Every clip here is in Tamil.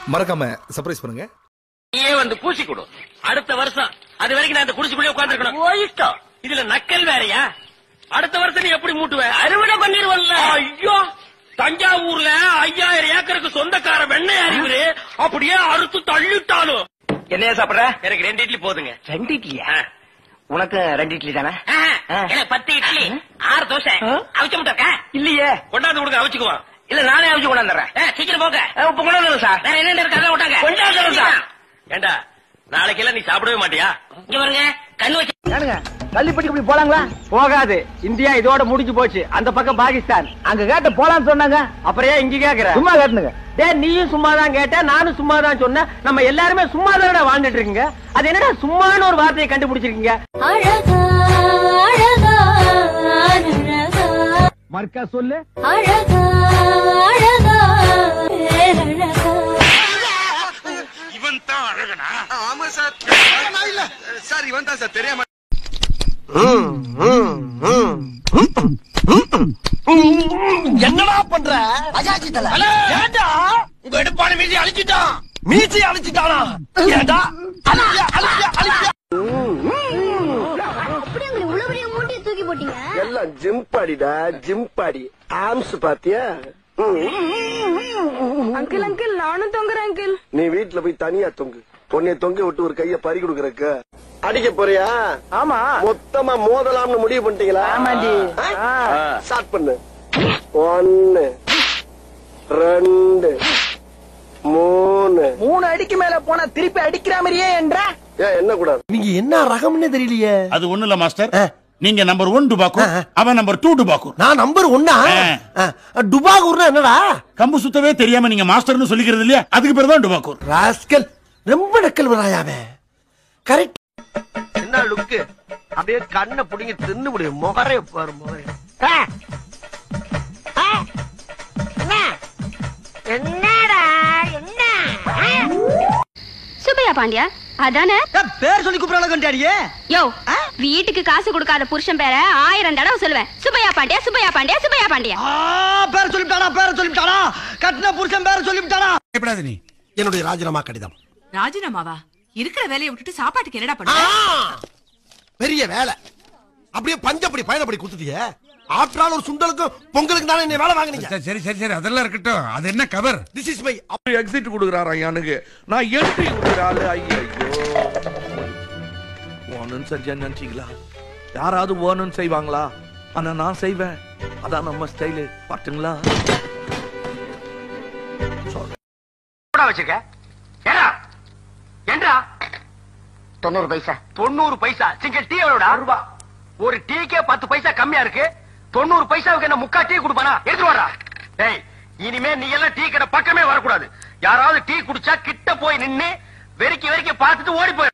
மறக்காம சர்ப்ரைஸ் பண்ணுங்க நீயே வந்து பூசி கொடு அடுத்த வருஷம் அது வரைக்கும் நான் இந்த குடிச்சுக்குள்ளே உட்காந்துருக்கணும் போயிட்டோம் இதுல நக்கல் வேறயா அடுத்த வருஷம் நீ எப்படி மூட்டுவ அறுவடை பண்ணிருவல்ல ஐயோ தஞ்சாவூர்ல ஐயாயிரம் ஏக்கருக்கு சொந்தக்கார வெண்ணெய் அறிவுரு அப்படியே அறுத்து தள்ளிட்டாலும் என்னையா சாப்பிடுற எனக்கு ரெண்டு இட்லி போதுங்க ரெண்டு இட்லியா உனக்கு ரெண்டு இட்லி தானே எனக்கு பத்து இட்லி ஆறு தோசை அவிச்ச முட்டை இருக்கா? இல்லையே கொண்டாந்து கொடுக்க அவிச்சுக்குவோம் இல்ல நானே அவிச்சு கொண்டாந்துறேன் ஆ, சீக்கிரம் போங்க இப்ப கொண்டாந்து சார் வேற என்ன இருக்கு அதான் விட்டாங்க கொண்டாந்து சார். ஏண்டா நாளைக்கு எல்லாம் நீ சாப்பிடவே மாட்டியா இங்க பாருங்க கண்ணு வச்சு ஏனுங்க கள்ளிப்பட்டி இப்படி போலாங்களா போகாது இந்தியா இதோட முடிஞ்சு போச்சு அந்த பக்கம் பாகிஸ்தான் அங்க கேட்ட போலான்னு சொன்னாங்க அப்புறம் ஏன் இங்க கேக்குற சும்மா கேட்டுங்க டேய் நீயும் சும்மா தான் கேட்ட நானும் சும்மா தான் சொன்னேன் நம்ம எல்லாருமே சும்மா தான் வாழ்ந்துட்டு இருக்கீங்க அது என்னடா சும்மான்னு ஒரு வார்த்தையை கண்டுபிடிச்சிருக்கீங்க அழகா அழகா அழகா மர்க்கா சொல்லு அழகா அழகா அழகா இவன் தான் அழகனா ஆமா சார் இல்ல சார் இவன் தான் சார் தெரியாம என்னடா பண்ற அஜாஜி தல ஏண்டா உங்க எடுப்பான மீதி அழிச்சிட்டான் மீசி அழிச்சிட்டானா ஏண்டா அழிச்சியா அழிச்சியா அழிச்சியா அப்படியே இவ்வளவு பெரிய மூட்டையை தூக்கி போட்டீங்க எல்லாம் ஜிம் பாடிடா ஜிம் பாடி ஆம்ஸ் பாத்தியா அங்கிள் அங்கிள் நானும் தொங்குறேன் அங்கிள் நீ வீட்டுல போய் தனியா தொங்கு உன்னை தொங்க விட்டு ஒரு கைய பறி கொடுக்கறக்கு அடிக்க போறியா ஆமா மொத்தமா மோதலாம்னு முடிவு பண்ணிட்டீங்களா ஆமாண்டி. ஆ. ஸ்டார்ட் பண்ணு ஒன்னு ரெண்டு மூணு மூணு அடிக்கு மேல போனா திருப்பி அடிக்கிற மாதிரியே என்ற ஏன் என்ன கூடாது நீங்க என்ன ரகம்னு தெரியலையே அது ஒண்ணு இல்ல மாஸ்டர் நீங்க நம்பர் ஒன் டுபாக்கூர் அவன் நம்பர் டூ டுபாக்கூர் நான் நம்பர் ஒன்னா ஆ. டுபாகூர்னா என்னடா கம்பு சுத்தவே தெரியாம நீங்க மாஸ்டர்னு சொல்லிக்கிறது இல்லையா அதுக்கு பேர் தான் டுபாக்கூர் ராஸ்கல் ரொம்ப நக்கல் வராயாவே கரெக்ட் என்ன லுக்கு அப்படியே கண்ணை புடிங்க தின்னு முடியும் முகரைய பாரு முகரைய சுப்பையா பாண்டியா அதானே பேர் சொல்லி கூப்பிடலாம் கண்டாடியே யோ வீட்டுக்கு காசு கொடுக்காத புருஷன் பேர ஆயிரம் தடவை சொல்லுவேன் சுப்பையா பாண்டியா சுப்பையா பாண்டியா சுப்பையா பாண்டியா பேர சொல்லிவிட்டானா பேர சொல்லிவிட்டானா கட்டின புருஷன் பேர சொல்லிவிட்டானா பயப்படாத நீ என்னுடைய ராஜினாமா கடிதம் ராஜினாமாவா இருக்கிற வேலையை விட்டுட்டு சாப்பாட்டுக்கு என்னடா பண்ண பெரிய வேலை அப்படியே பஞ்சப்படி பயணப்படி குத்துட்டிய ஆற்றால் ஒரு சுண்டலுக்கும் பொங்கலுக்கு தானே என்ன வேலை வாங்குனீங்க சரி சரி சரி அதெல்லாம் இருக்கட்டும் அது என்ன cover this is my exit கொடுக்குறாரா எனக்கு நான் என்ட்ரி கொடுக்குறாள் ஐயோ ஓனுன்னு சரியா நினைச்சீங்களா யாராவது ஓனுன்னு செய்வாங்களா ஆனா நான் செய்வேன் அதான் நம்ம ஸ்டைலு பாட்டுங்களா கூட வச்சிருக்க ஏடா ஏண்டா தொண்ணூறு பைசா தொண்ணூறு பைசா சிங்கிள் டீ எவ்வளோடா ரூபா ஒரு டீக்கே பத்து பைசா கம்மியா இருக்கு தொண்ணூறு பைசாவுக்கு என்ன முக்கா டீ கொடுப்பானா எடுத்து வாடா டேய் இனிமே நீ எல்லாம் டீ கடை பக்கமே வரக்கூடாது யாராவது டீ குடிச்சா கிட்ட போய் நின்னு வெறிக்கி வெறிக்கி பார்த்துட்டு ஓடி போய்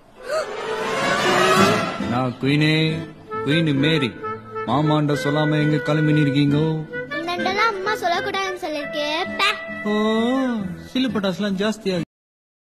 நான் குயினே குயின் மேரி மாமாண்ட சொல்லாம எங்க கிளம்பி இருக்கீங்க இந்த அம்மா சொல்லக்கூடாதுன்னு சொல்லிருக்கேன் ஓ சில்லு பட்டாசுலாம் ஜாஸ்தியா